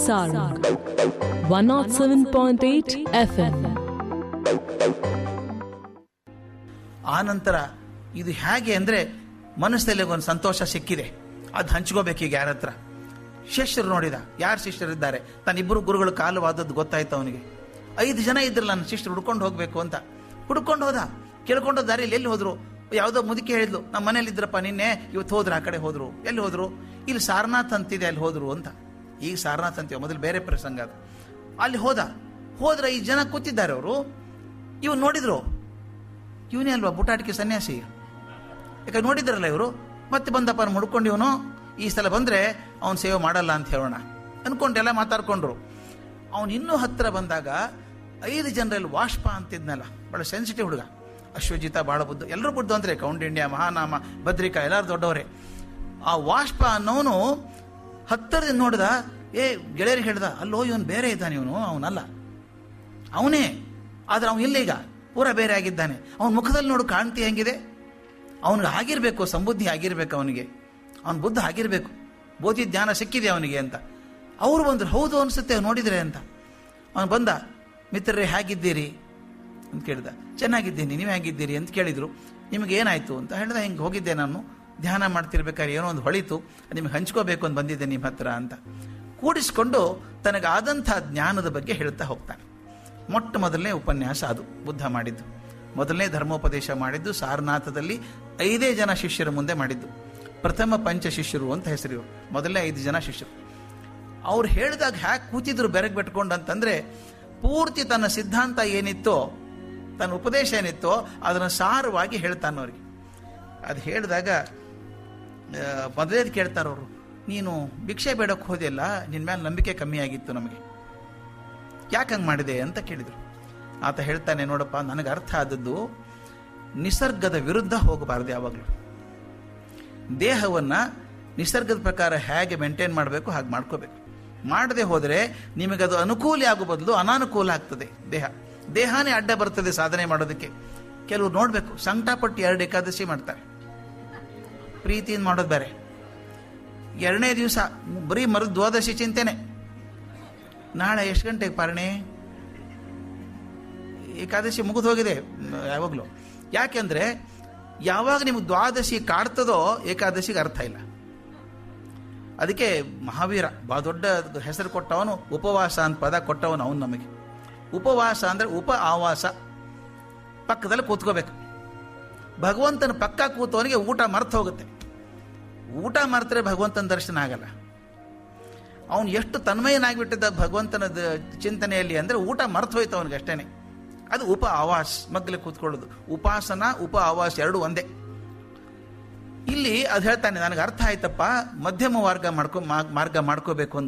Sarang 107.8 FM. ಆ ನಂತರ ಇದು ಹೇಗೆ ಅಂದರೆ ಮನಸ್ಸಲ್ಲಿ ಒಂದು ಸಂತೋಷ ಸಿಕ್ಕಿದೆ ಅದು ಹಂಚ್ಕೋಬೇಕೀಗ ಯಾರ ಹತ್ರ ಶಿಷ್ಯರು ನೋಡಿದ ಯಾರು ಶಿಷ್ಯರಿದ್ದಾರೆ ತನ್ನಿಬ್ಬರು ಗುರುಗಳು ಕಾಲವಾದದ್ದು ಗೊತ್ತಾಯ್ತು ಅವನಿಗೆ ಐದು ಜನ ಇದ್ರಲ್ಲ ನನ್ನ ಶಿಷ್ಯರು ಹುಡ್ಕೊಂಡು ಹೋಗಬೇಕು ಅಂತ ಹುಡ್ಕೊಂಡು ಹೋದ ಕೇಳ್ಕೊಂಡು ದಾರಿಯಲ್ಲಿ ಎಲ್ಲಿ ಹೋದ್ರು ಯಾವುದೋ ಮುದುಕಿ ಹೇಳಿದ್ಲು ನಮ್ಮ ಮನೇಲಿ ಇದ್ರಪ್ಪ ನಿನ್ನೆ ಇವತ್ತು ಹೋದ್ರು ಆ ಕಡೆ ಹೋದ್ರು ಎಲ್ಲಿ ಹೋದ್ರು ಇಲ್ಲಿ ಸಾರನಾಥ್ ಅಂತಿದೆ ಅಲ್ಲಿ ಹೋದ್ರು ಅಂತ ಈಗ ಸಾರನಾಥ್ ಅಂತೀವಿ ಮೊದಲು ಬೇರೆ ಪ್ರಸಂಗ ಅದು ಅಲ್ಲಿ ಹೋದ ಹೋದ್ರೆ ಈ ಜನ ಕೂತಿದ್ದಾರೆ ಅವರು ಇವ್ ನೋಡಿದ್ರು ಇವನೇ ಅಲ್ವಾ ಬುಟಾಟಿಕೆ ಸನ್ಯಾಸಿ ಯಾಕೆ ನೋಡಿದ್ರಲ್ಲ ಇವರು ಮತ್ತೆ ಬಂದಪ್ಪ ಅವ್ನು ಮುಡ್ಕೊಂಡು ಇವನು ಈ ಸಲ ಬಂದರೆ ಅವನು ಸೇವೆ ಮಾಡಲ್ಲ ಅಂತ ಹೇಳೋಣ ಅನ್ಕೊಂಡೆಲ್ಲ ಮಾತಾಡ್ಕೊಂಡ್ರು ಅವನು ಇನ್ನೂ ಹತ್ತಿರ ಬಂದಾಗ ಐದು ಜನರಲ್ಲಿ ವಾಷ್ಪ ಅಂತಿದ್ನಲ್ಲ ಭಾಳ ಸೆನ್ಸಿಟಿವ್ ಹುಡುಗ ಅಶ್ವಜಿತ ಭಾಳ ಬುದ್ಧ ಎಲ್ಲರೂ ಬುದ್ಧ ಅಂದ್ರೆ ಕೌಂಡಿಣ್ಯ ಮಹಾನಾಮ ಭದ್ರಿಕಾ ಎಲ್ಲರೂ ದೊಡ್ಡವರೇ ಆ ವಾಷ್ಪ ಅನ್ನೋನು ಹತ್ತಿರದಿಂದ ನೋಡಿದ ಏ ಗೆಳೆಯರಿಗೆ ಹೇಳ್ದ ಅಲ್ಲೋ ಇವನು ಬೇರೆ ಇದ್ದಾನೆ ಇವನು ಅವನಲ್ಲ ಅವನೇ ಆದ್ರೆ ಅವನು ಇಲ್ಲ ಈಗ ಪೂರ ಬೇರೆ ಆಗಿದ್ದಾನೆ ಅವನ ಮುಖದಲ್ಲಿ ನೋಡು ಕಾಣ್ತಿ ಹೆಂಗಿದೆ ಅವನಿಗೆ ಆಗಿರ್ಬೇಕು ಸಂಬುದ್ಧಿ ಆಗಿರ್ಬೇಕು ಅವನಿಗೆ ಅವನ ಬುದ್ಧ ಆಗಿರ್ಬೇಕು ಬೋಧಿ ಜ್ಞಾನ ಸಿಕ್ಕಿದೆ ಅವನಿಗೆ ಅಂತ ಅವ್ರು ಬಂದ್ರು ಹೌದು ಅನ್ಸುತ್ತೆ ನೋಡಿದ್ರೆ ಅಂತ ಅವನು ಬಂದ ಮಿತ್ರರೇ ಹೇಗಿದ್ದೀರಿ ಅಂತ ಕೇಳಿದ ಚೆನ್ನಾಗಿದ್ದೀನಿ ನೀವು ಹೇಗಿದ್ದೀರಿ ಅಂತ ಕೇಳಿದ್ರು ನಿಮಗೆ ಏನಾಯ್ತು ಅಂತ ಹೇಳಿದ ಹಿಂಗೆ ಹೋಗಿದ್ದೆ ನಾನು ಧ್ಯಾನ ಮಾಡ್ತಿರ್ಬೇಕಾದ್ರೆ ಏನೋ ಒಂದು ಹೊಳಿತು ನಿಮಗೆ ಹಂಚ್ಕೋಬೇಕು ಅಂತ ಬಂದಿದ್ದೆ ನಿಮ್ಮ ಹತ್ರ ಅಂತ ಕೂಡಿಸ್ಕೊಂಡು ತನಗಾದಂಥ ಜ್ಞಾನದ ಬಗ್ಗೆ ಹೇಳ್ತಾ ಹೋಗ್ತಾನೆ ಮೊಟ್ಟ ಮೊದಲನೇ ಉಪನ್ಯಾಸ ಅದು ಬುದ್ಧ ಮಾಡಿದ್ದು ಮೊದಲನೇ ಧರ್ಮೋಪದೇಶ ಮಾಡಿದ್ದು ಸಾರನಾಥದಲ್ಲಿ ಐದೇ ಜನ ಶಿಷ್ಯರ ಮುಂದೆ ಮಾಡಿದ್ದು ಪ್ರಥಮ ಪಂಚ ಶಿಷ್ಯರು ಅಂತ ಹೆಸರು ಇವ್ರು. ಮೊದಲನೇ ಐದು ಜನ ಶಿಷ್ಯರು ಅವ್ರು ಹೇಳಿದಾಗ ಹ್ಯಾಕ್ ಕೂತಿದ್ರು ಬೆರಗ್ ಬಿಟ್ಕೊಂಡು ಅಂತಂದ್ರೆ ಪೂರ್ತಿ ತನ್ನ ಸಿದ್ಧಾಂತ ಏನಿತ್ತೋ ತನ್ನ ಉಪದೇಶ ಏನಿತ್ತೋ ಅದನ್ನು ಸಾರವಾಗಿ ಹೇಳ್ತಾನೆ ಅವ್ರಿಗೆ ಅದು ಹೇಳಿದಾಗ ಮೊದಲೇದು ಕೇಳ್ತಾರೆ ಅವರು ನೀನು ಭಿಕ್ಷೆ ಬೇಡಕ್ಕೆ ಹೋದೆಲ್ಲ ನಿನ್ನ ಮೇಲೆ ನಂಬಿಕೆ ಕಮ್ಮಿ ಆಗಿತ್ತು ನಮಗೆ ಯಾಕೆ ಹಂಗೆ ಮಾಡಿದೆ ಅಂತ ಕೇಳಿದರು ಆತ ಹೇಳ್ತಾನೆ ನೋಡಪ್ಪ ನನಗೆ ಅರ್ಥ ಆದದ್ದು ನಿಸರ್ಗದ ವಿರುದ್ಧ ಹೋಗಬಾರ್ದು ಯಾವಾಗಲೂ ದೇಹವನ್ನು ನಿಸರ್ಗದ ಪ್ರಕಾರ ಹೇಗೆ ಮೇಂಟೈನ್ ಮಾಡಬೇಕು ಹಾಗೆ ಮಾಡ್ಕೋಬೇಕು ಮಾಡದೆ ಹೋದರೆ ನಿಮಗದು ಅನುಕೂಲ ಆಗೋ ಬದಲು ಅನಾನುಕೂಲ ಆಗ್ತದೆ ದೇಹ ದೇಹನೇ ಅಡ್ಡ ಬರ್ತದೆ ಸಾಧನೆ ಮಾಡೋದಕ್ಕೆ ಕೆಲವರು ನೋಡಬೇಕು ಸಂಕಟಪಟ್ಟು ಎರಡು ಏಕಾದಶಿ ಮಾಡ್ತಾರೆ ಪ್ರೀತಿಯಿಂದ ಮಾಡೋದು ಬೇರೆ ಎರಡನೇ ದಿವಸ ಬರೀ ಮರು ದ್ವಾದಶಿ ಚಿಂತೆನೆ ನಾಳೆ ಎಷ್ಟು ಗಂಟೆಗೆ ಪಾರಣೆ ಏಕಾದಶಿ ಮುಗಿದು ಹೋಗಿದೆ ಯಾವಾಗಲೂ ಯಾಕೆಂದ್ರೆ ಯಾವಾಗ ನಿಮ್ಗೆ ದ್ವಾದಶಿ ಕಾಡ್ತದೋ ಏಕಾದಶಿಗೆ ಅರ್ಥ ಇಲ್ಲ ಅದಕ್ಕೆ ಮಹಾವೀರ ಬಾ ದೊಡ್ಡ ಹೆಸರು ಕೊಟ್ಟವನು ಉಪವಾಸ ಅಂತ ಪದ ಕೊಟ್ಟವನು ಅವನು ನಮಗೆ ಉಪವಾಸ ಅಂದ್ರೆ ಉಪ ಆವಾಸ ಪಕ್ಕದಲ್ಲಿ ಕೂತ್ಕೋಬೇಕು ಭಗವಂತನ ಪಕ್ಕ ಕೂತವನಿಗೆ ಊಟ ಮರ್ತು ಹೋಗುತ್ತೆ ಊಟ ಮರೆತರೆ ಭಗವಂತನ ದರ್ಶನ ಆಗಲ್ಲ ಅವನು ಎಷ್ಟು ತನ್ಮಯನಾಗಿಬಿಟ್ಟಿದ್ದ ಭಗವಂತನ ದ- ಚಿಂತನೆಯಲ್ಲಿ ಅಂದರೆ ಊಟ ಮರ್ತು ಹೋಯ್ತು ಅವನಿಗೆ ಅಷ್ಟೇನೆ ಅದು ಉಪ ಆವಾಸ್ ಮಗ್ಗಲಿ ಕೂತ್ಕೊಳ್ಳೋದು ಉಪಾಸನ ಉಪ ಆವಾಸ್ ಎರಡು ಒಂದೇ ಇಲ್ಲಿ ಅದು ಹೇಳ್ತಾನೆ ನನಗೆ ಅರ್ಥ ಆಯ್ತಪ್ಪ ಮಧ್ಯಮ ಮಾರ್ಗ ಮಾಡ್ಕೊ ಮಾ- ಮಾರ್ಗ ಮಾಡ್ಕೋಬೇಕು ಅಂತ